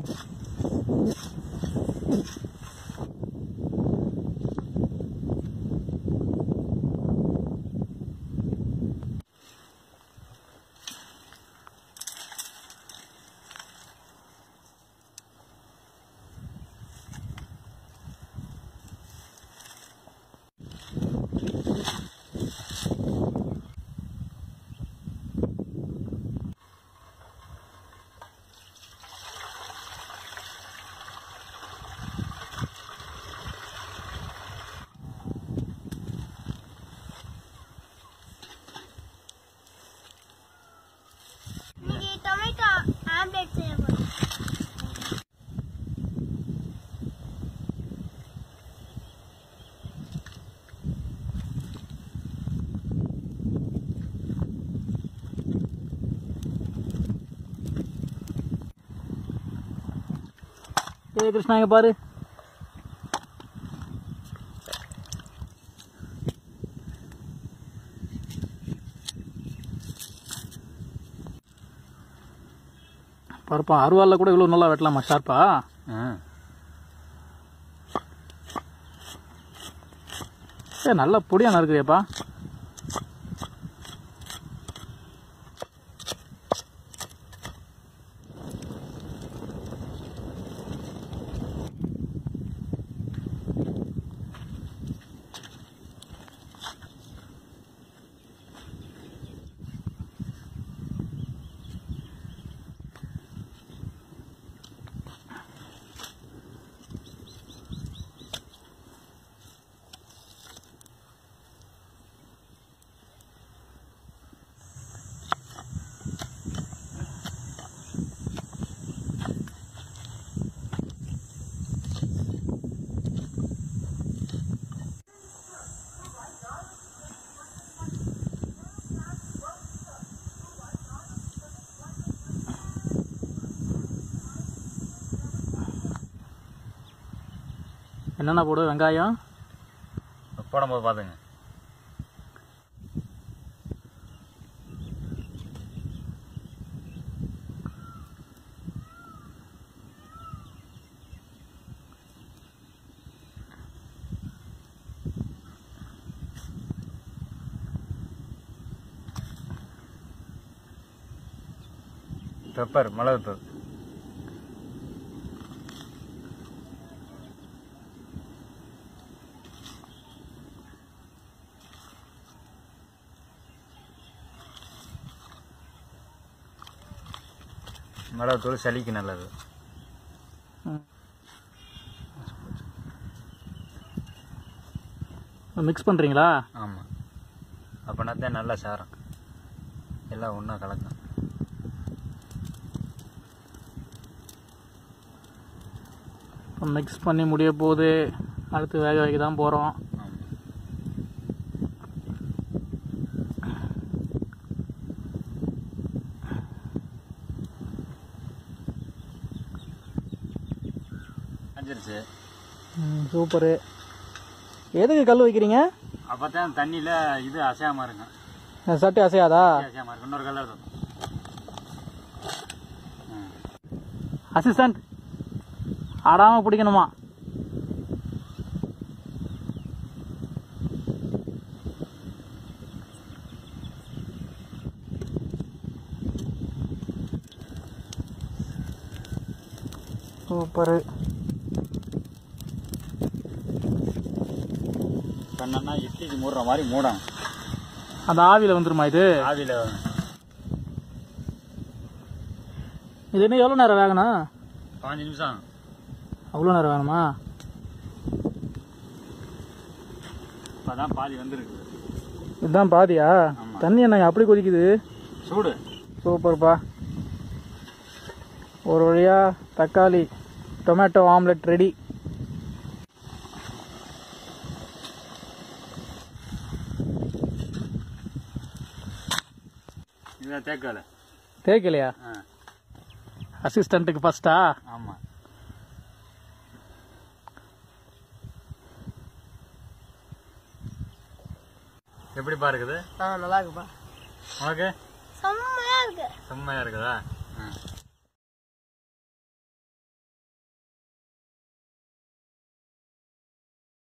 இன்னைக்கு tomato omelette செய்ய போறோம் ஏ கிருஷ்ணா இங்க பாரு பாருப்பா அருவாளில் கூட இவ்வளோ நல்லா வெட்டலாமா ஷார்ப்பா ஏ நல்ல பொடியா நறுக்குறியப்பா என்னென்ன போடு வெங்காயம் போடும்போது பார்த்துங்க பெப்பர் மிளகுத்தூள் மிளகுத்தூள் சளிக்கு நல்லது மிக்ஸ் பண்ணுறீங்களா ஆமாம் அப்படின்னா தான் நல்லா சாரம் எல்லாம் ஒன்றா கலக்கும் மிக்ஸ் பண்ணி முடிய போகுது அடுத்து வேக வைக்க தான் போகிறோம் ஆமாம் அஞ்சிருச்சு சூப்பரு எதுக்கு கல் வைக்கிறீங்க அப்போ தான் தண்ணியில் இது அசையாமல் இருக்கும் சட்டை அசையாதா அசையாமல் இருக்கும் இன்னொரு கலர் இருக்கும் ம் அசிஸ்டன்ட் ஆடாமல் பிடிக்கணுமா சூப்பரு பண்ணனா இட்லிக்கு மூடுற மாதிரி மூடும் அந்த ஆவியில் வந்துருமா இது ஆவியில் இது இன்னும் எவ்வளோ நேரம் வேகணும் பாஞ்சு நிமிஷம் அவ்வளோ நேரம் வேணுமா இப்போ தான் பாதி வந்திருக்கு இதுதான் பாதியா ஆமா. தண்ணி என்னங்க அப்படி கொதிக்குது சூடு சூப்பர்ப்பா ஒரு வழியா தக்காளி டொமேட்டோ ஆம்லெட் ரெடி இதுதான் தேக்கால தேய்க்கலையா ஆ அசிஸ்டண்ட்டுக்கு ஃபர்ஸ்டா ஆமாம் எப்படி பாருக்குது ஆ நல்லா இருக்குப்பா உனக்கு செம்மையா இருக்கு செம்மையாக இருக்குதா ஆ